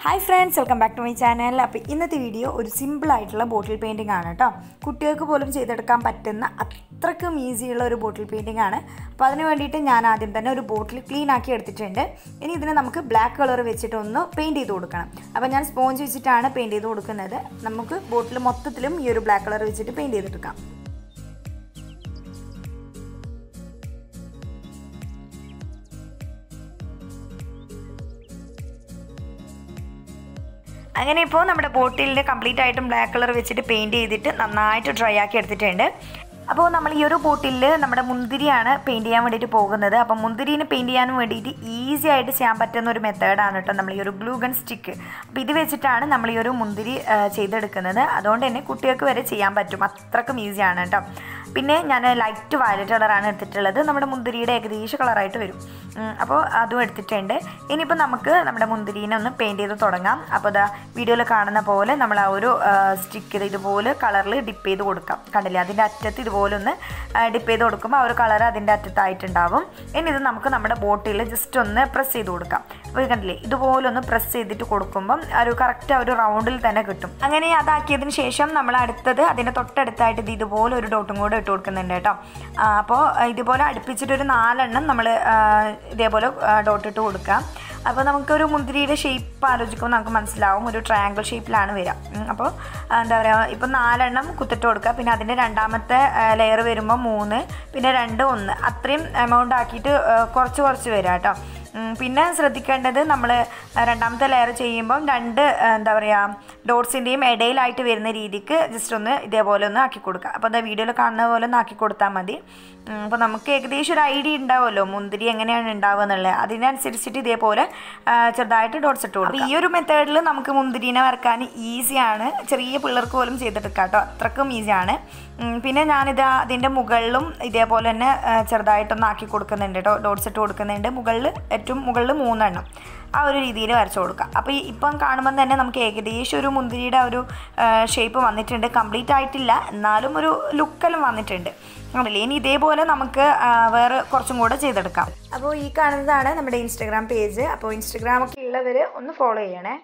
hi friends welcome back to my channel അപ്പോൾ ഇന്നത്തെ video ഒരു സിമ്പിൾ ആയിട്ടുള്ള ബോട്ടിൽ പെയിൻറ്റിംഗ് ആണ് കേട്ടോ കുട്ടികൾക്ക് പോലും ചെയ്തെടുക്കാൻ പറ്റുന്ന അത്രയ്ക്കും ഈസിയുള്ള ഒരു ബോട്ടിൽ പെയിൻറ്റിംഗ് ആണ് അപ്പോൾ അതിന് വേണ്ടിയിട്ട് ഞാൻ ആദ്യം തന്നെ ഒരു ബോട്ടിൽ ക്ലീൻ ആക്കി എടുത്തിട്ടുണ്ട് ഇനി ഇതിനെ നമുക്ക് ബ്ലാക്ക് കളർ വെച്ചിട്ട് ഒന്ന് പെയിൻറ്റ് ചെയ്ത് കൊടുക്കണം അപ്പോൾ ഞാൻ സ്പോഞ്ച് വെച്ചിട്ടാണ് പെയിൻറ്റ് ചെയ്ത് കൊടുക്കുന്നത് നമുക്ക് ബോട്ടിൽ മൊത്തത്തിലും ഈ ഒരു ബ്ലാക്ക് കളർ വെച്ചിട്ട് പെയിൻറ്റ് ചെയ്തെടുക്കാം അങ്ങനെ ഇപ്പോൾ നമ്മുടെ ബോട്ടിലിൻ്റെ കംപ്ലീറ്റ് ആയിട്ടും ബ്ലാക്ക് കളർ വെച്ചിട്ട് പെയിൻറ്റ് ചെയ്തിട്ട് നന്നായിട്ട് ഡ്രൈ ആക്കി എടുത്തിട്ടുണ്ട് അപ്പോൾ നമ്മൾ ഈ ഒരു ബോട്ടിലിൽ നമ്മുടെ മുന്തിരിയാണ് പെയിൻറ്റ് ചെയ്യാൻ വേണ്ടിയിട്ട് പോകുന്നത് അപ്പം മുന്തിരിനെ പെയിൻറ്റ് ചെയ്യാൻ വേണ്ടിയിട്ട് ഈസി ആയിട്ട് ചെയ്യാൻ പറ്റുന്ന ഒരു മെത്തേഡാണ് കേട്ടോ നമ്മൾ ഈ ഒരു ഗ്ലൂ ഗൺ സ്റ്റിക്ക് അപ്പോൾ ഇത് വെച്ചിട്ടാണ് നമ്മൾ ഈ ഒരു മുന്തിരി ആ, ചെയ്തെടുക്കുന്നത് അതുകൊണ്ട് തന്നെ കുട്ടികൾക്ക് വരെ ചെയ്യാൻ പറ്റും അത്രക്കും ഈസിയാണ് കേട്ടോ പിന്നെ ഞാൻ ലൈറ്റ് വയലറ്റ് കളറാണ് എടുത്തിട്ടുള്ളത് നമ്മുടെ മുന്തിരിയുടെ ഏകദേശം കളറായിട്ട് വരും ഉം, അപ്പോൾ അതും എടുത്തിട്ടുണ്ട് ഇനിയിപ്പോൾ നമുക്ക് നമ്മുടെ മുന്തിരീനെ ഒന്ന് പെയിൻറ്റ് ചെയ്ത് തുടങ്ങാം അപ്പോൾ ഇതാ വീഡിയോയിൽ കാണുന്ന പോലെ നമ്മൾ ആ ഒരു സ്റ്റിക്ക് ഇതുപോലെ കളറിൽ ഡിപ്പ് ചെയ്ത് കൊടുക്കാം കണ്ടില്ലേ അതിൻ്റെ അറ്റത്ത് ഇതുപോലെ ഒന്ന് ഡിപ്പ് ചെയ്ത് കൊടുക്കുമ്പോൾ ആ ഒരു കളർ അതിൻ്റെ അറ്റത്തായിട്ടുണ്ടാവും ഇനി ഇത് നമുക്ക് നമ്മുടെ ബോട്ടിൽ ജസ്റ്റ് ഒന്ന് പ്രസ് ചെയ്ത് കൊടുക്കാം അപ്പോൾ ഇത് കണ്ടില്ലേ ഇതുപോലെ ഒന്ന് പ്രസ് ചെയ്തിട്ട് കൊടുക്കുമ്പം ആ ഒരു കറക്റ്റ് ആ ഒരു റൗണ്ടിൽ തന്നെ കിട്ടും അങ്ങനെ അതാക്കിയതിന് ശേഷം നമ്മൾ അടുത്തത് അതിൻ്റെ തൊട്ടടുത്തായിട്ട് ഇത് ഇതുപോലെ ഒരു ഡോട്ടും കൂടെ ഇട്ട് കൊടുക്കുന്നുണ്ട് കേട്ടോ ആ, അപ്പോൾ ഇതുപോലെ അടുപ്പിച്ചിട്ട് ഒരു നാലെണ്ണം നമ്മൾ ഇതേപോലെ ഡോട്ട് ഇട്ട് കൊടുക്കാം അപ്പോൾ നമുക്കൊരു മുന്തിരിയുടെ ഷേപ്പ് ആലോചിക്കുമ്പോൾ നമുക്ക് മനസ്സിലാവും ഒരു ട്രയാങ്കിൾ ഷേപ്പിലാണ് വരിക ഉം, അപ്പോൾ ആ, എന്താ പറയുക ഇപ്പം നാലെണ്ണം കുത്തിട്ട് കൊടുക്കുക പിന്നെ അതിൻ്റെ രണ്ടാമത്തെ ലെയർ വരുമ്പോൾ മൂന്ന് പിന്നെ രണ്ട് ഒന്ന് അത്രയും എമൗണ്ട് ആക്കിയിട്ട് ആ, കുറച്ച് കുറച്ച് വരിക കേട്ടോ ഉം, പിന്നെ ശ്രദ്ധിക്കേണ്ടത് നമ്മൾ രണ്ടാമത്തെ ലെയർ ചെയ്യുമ്പം രണ്ട് ആ, എന്താ പറയുക ഡോട്ട്സിൻ്റെയും ഇടയിലായിട്ട് വരുന്ന രീതിക്ക് ജസ്റ്റ് ഒന്ന് ഇതേപോലെ ഒന്ന് ആക്കി കൊടുക്കുക അപ്പോൾ എന്താ വീഡിയോയിൽ കാണുന്ന പോലെ ഒന്ന് ആക്കി കൊടുത്താൽ മതി അപ്പോൾ നമുക്ക് ഏകദേശം ഒരു ഐഡിയ ഉണ്ടാവുമല്ലോ മുന്തിരി എങ്ങനെയാണ് ഉണ്ടാവുക എന്നുള്ളത് അതിനനുസരിച്ചിട്ട് ഇതേപോലെ ആ, ചെറുതായിട്ട് ഡോട്ട്സ് ഇട്ട് കൊടുക്കും ഈ ഒരു മെത്തേഡിൽ നമുക്ക് മുന്തിരിനെ വരക്കാൻ ഈസിയാണ് ചെറിയ പിള്ളേർക്ക് പോലും ചെയ്തെടുക്കാം കേട്ടോ അത്രക്കും ഈസിയാണ് ഉം, പിന്നെ ഞാനിത് അതിൻ്റെ മുകളിലും ഇതേപോലെ തന്നെ ആ, ചെറുതായിട്ടൊന്ന് ആക്കി കൊടുക്കുന്നുണ്ട് കേട്ടോ ഡോട്ട്സ് ഇട്ട് കൊടുക്കുന്നുണ്ട് മുകളിൽ ഏറ്റവും മുകളിൽ മൂന്നെണ്ണം ആ ഒരു രീതിയിൽ വരച്ചു കൊടുക്കുക അപ്പോൾ ഈ ഇപ്പം കാണുമ്പം തന്നെ നമുക്ക് ഏകദേശം ഒരു മുന്തിരിയുടെ ആ ഒരു ഷേപ്പ് വന്നിട്ടുണ്ട് കംപ്ലീറ്റ് ആയിട്ടില്ല എന്നാലും ഒരു ലുക്കെല്ലാം വന്നിട്ടുണ്ട് ആണല്ലേ ഇനി ഇതേപോലെ നമുക്ക് ആ, വേറെ കുറച്ചും കൂടെ ചെയ്തെടുക്കാം അപ്പോൾ ഈ കാണുന്നതാണ് നമ്മുടെ ഇൻസ്റ്റഗ്രാം പേജ് അപ്പോൾ ഇൻസ്റ്റഗ്രാം ഒക്കെ ഉള്ളവർ ഒന്ന് ഫോളോ ചെയ്യണേ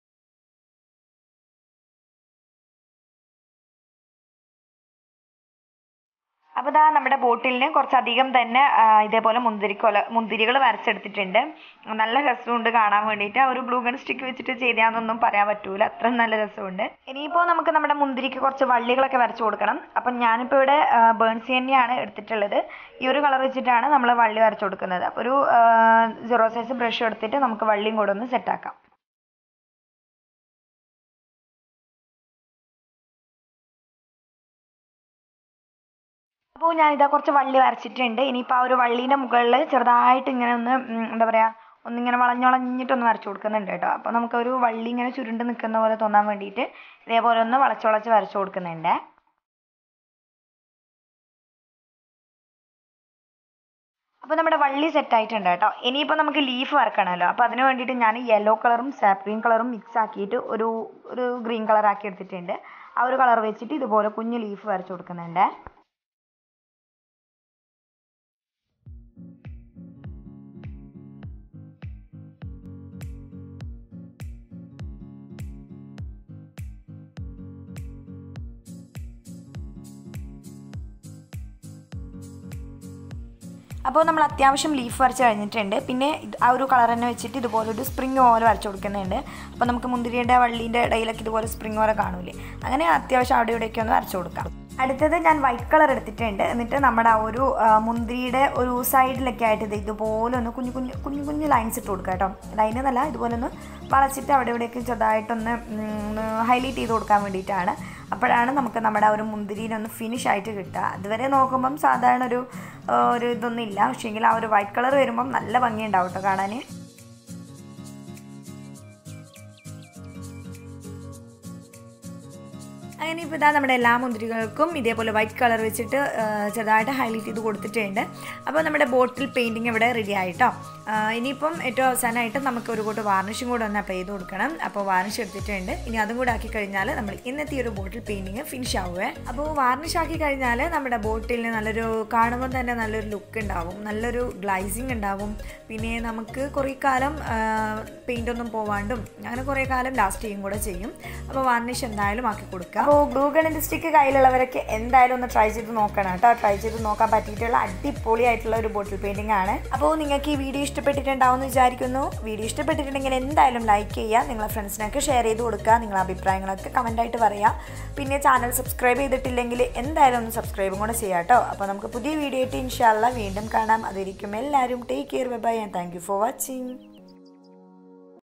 അപ്പോൾ ഇതാ നമ്മുടെ ബോട്ടിലിന് കുറച്ചധികം തന്നെ ആ, ഇതേപോലെ മുന്തിരിക്കൊല മുന്തിരികൾ വരച്ചെടുത്തിട്ടുണ്ട് നല്ല രസമുണ്ട് കാണാൻ വേണ്ടിയിട്ട് ആ ഒരു ബ്ലൂ ഗൺ സ്റ്റിക്ക് വെച്ചിട്ട് ചെയ്താന്നൊന്നും പറയാൻ പറ്റൂല അത്ര നല്ല രസമുണ്ട് ഇനിയിപ്പോൾ നമുക്ക് നമ്മുടെ മുന്തിരിക്ക് കുറച്ച് വള്ളികളൊക്കെ വരച്ചു കൊടുക്കണം അപ്പം ഞാനിപ്പോൾ ഇവിടെ ബേൺസി തന്നെയാണ് എടുത്തിട്ടുള്ളത് ഈ ഒരു കളർ വെച്ചിട്ടാണ് നമ്മൾ വള്ളി വരച്ചു കൊടുക്കുന്നത് അപ്പോൾ ഒരു സീറോ സൈസ് ബ്രഷ് എടുത്തിട്ട് നമുക്ക് വള്ളിയും കൂടെ ഒന്ന് സെറ്റാക്കാം അപ്പോൾ ഞാനിതാ കുറച്ച് വള്ളി വരച്ചിട്ടുണ്ട് ഇനിയിപ്പോൾ ആ ഒരു വള്ളീൻ്റെ മുകളിൽ ചെറുതായിട്ട് ഇങ്ങനെ ഒന്ന് ഉം, എന്താ പറയുക ഒന്നിങ്ങനെ വളഞ്ഞുളഞ്ഞിട്ടൊന്ന് വരച്ചു കൊടുക്കുന്നുണ്ട് കേട്ടോ അപ്പോൾ നമുക്കൊരു വള്ളി ഇങ്ങനെ ചുരുണ്ട് നിൽക്കുന്ന പോലെ തോന്നാൻ വേണ്ടിയിട്ട് ഇതേപോലെ ഒന്ന് വളച്ച് വളച്ച് വരച്ചു കൊടുക്കുന്നുണ്ട് അപ്പോൾ നമ്മുടെ വള്ളി സെറ്റ് ആയിട്ടുണ്ട് കേട്ടോ ഇനിയിപ്പോൾ നമുക്ക് ലീഫ് വരക്കണമല്ലോ അപ്പോൾ അതിന് വേണ്ടിയിട്ട് ഞാൻ യെല്ലോ കളറും സാപ്പ് ഗ്രീൻ കളറും മിക്സ് ആക്കിയിട്ട് ഒരു ഒരു ഗ്രീൻ കളർ ആക്കി എടുത്തിട്ടുണ്ട് ആ ഒരു കളർ വെച്ചിട്ട് ഇതുപോലെ കുഞ്ഞ് ലീഫ് വരച്ചു കൊടുക്കുന്നുണ്ട് അപ്പോൾ നമ്മൾ അത്യാവശ്യം ലീഫ് വരച്ച് കഴിഞ്ഞിട്ടുണ്ട് പിന്നെ ഇത് ആ ഒരു കളർ തന്നെ വെച്ചിട്ട് ഇതുപോലെ ഒരു സ്പ്രിങ് പോലെ വരച്ച് കൊടുക്കുന്നുണ്ട് അപ്പോൾ നമുക്ക് മുന്തിരിയുടെ വള്ളീൻ്റെ ഇടയിലൊക്കെ ഇതുപോലെ സ്പ്രിങ് പോലെ കാണൂലേ അങ്ങനെ അത്യാവശ്യം അവിടെ ഇവിടെയൊക്കെ ഒന്ന് വരച്ച് കൊടുക്കാം അടുത്തത് ഞാൻ വൈറ്റ് കളർ എടുത്തിട്ടുണ്ട് എന്നിട്ട് നമ്മുടെ ആ ഒരു ആ, മുന്തിരിയുടെ ഒരു സൈഡിലൊക്കെ ആയിട്ട് ഇത് ഇതുപോലെ ഒന്ന് കുഞ്ഞു കുഞ്ഞു കുഞ്ഞു കുഞ്ഞു ലൈൻസ് ഇട്ട് കൊടുക്കുക കേട്ടോ ലൈൻ എന്നല്ല ഇതുപോലെ ഒന്ന് വളച്ചിട്ട് അവിടെ ഇവിടെയൊക്കെ ചെറുതായിട്ടൊന്ന് ഹൈലൈറ്റ് ചെയ്ത് കൊടുക്കാൻ വേണ്ടിയിട്ടാണ് അപ്പോഴാണ് നമുക്ക് നമ്മുടെ ആ ഒരു മുന്തിരിനെ ഒന്ന് ഫിനിഷ് ആയിട്ട് കിട്ടുക അതുവരെ നോക്കുമ്പം സാധാരണ ഒരു ആ, ഒരു ഇതൊന്നും ഇല്ല പക്ഷേങ്കിൽ ആ ഒരു വൈറ്റ് കളർ വരുമ്പം നല്ല ഭംഗിയുണ്ടാവും കേട്ടോ കാണാൻ അങ്ങനെ ഇപ്പോൾ ഇതാ നമ്മുടെ എല്ലാ മുന്തിരികൾക്കും ഇതേപോലെ വൈറ്റ് കളർ വെച്ചിട്ട് ആ, ചെറുതായിട്ട് ഹൈലൈറ്റ് ചെയ്ത് കൊടുത്തിട്ടുണ്ട് അപ്പോൾ നമ്മുടെ ബോട്ടിൽ പെയിൻറ്റിങ് ഇവിടെ റെഡി ആയിട്ടോ ആ, ഇനിയിപ്പം ഏറ്റവും അവസാനമായിട്ട് നമുക്ക് ഒരു കൂട്ട് വാർണിഷും കൂടെ ഒന്ന് അപ്ലൈ ചെയ്ത് കൊടുക്കണം അപ്പോൾ വാർണിഷ് എടുത്തിട്ടുണ്ട് ഇനി അതും കൂടെ ആക്കി കഴിഞ്ഞാൽ നമ്മൾ ഇന്നത്തെ ഈ ഒരു ബോട്ടിൽ പെയിൻറ്റിങ് ഫിനിഷ് ആവുമേ അപ്പോൾ വാർണിഷ് ആക്കി കഴിഞ്ഞാൽ നമ്മുടെ ബോട്ടിലിന് നല്ലൊരു കാണുമ്പോൾ തന്നെ നല്ലൊരു ലുക്ക് ഉണ്ടാവും നല്ലൊരു ഗ്ലൈസിങ് ഉണ്ടാവും പിന്നെ നമുക്ക് കുറേ കാലം പെയിൻ്റ് ഒന്നും പോവാണ്ടും അങ്ങനെ കുറേ കാലം ലാസ്റ്റ് ചെയ്യും കൂടെ ചെയ്യും അപ്പോൾ വാർണിഷ് എന്തായാലും ആക്കി കൊടുക്കുക അപ്പോൾ ഗ്ലൂ ഗണിൻ്റെ സ്റ്റിക്ക് കയ്യിലുള്ളവരൊക്കെ എന്തായാലും ഒന്ന് ട്രൈ ചെയ്ത് നോക്കണം കേട്ടോ ട്രൈ ചെയ്ത് നോക്കാൻ പറ്റിയിട്ടുള്ള അടിപൊളിയായിട്ടുള്ള ഒരു ബോട്ടിൽ പെയിൻറ്റിംഗ് ആണ് അപ്പോൾ നിങ്ങൾക്ക് ഈ വീഡിയോ ഇഷ്ടപ്പെട്ടിട്ടുണ്ടാവും എന്ന് വിചാരിക്കുന്നു വീഡിയോ ഇഷ്ടപ്പെട്ടിട്ടുണ്ടെങ്കിൽ എന്തായാലും ലൈക്ക് ചെയ്യുക നിങ്ങളെ ഫ്രണ്ട്സിനൊക്കെ ഷെയർ ചെയ്ത് കൊടുക്കുക നിങ്ങളെ അഭിപ്രായങ്ങളൊക്കെ കമൻ്റായിട്ട് പറയുക പിന്നെ ചാനൽ സബ്സ്ക്രൈബ് ചെയ്തിട്ടില്ലെങ്കിൽ എന്തായാലും ഒന്ന് സബ്സ്ക്രൈബും കൂടെ ചെയ്യാം കേട്ടോ അപ്പോൾ നമുക്ക് പുതിയ വീഡിയോ ആയിട്ട് ഇൻഷാല്ല വീണ്ടും കാണാം അതിരിക്കും എല്ലാവരും take care bye and thank you for watching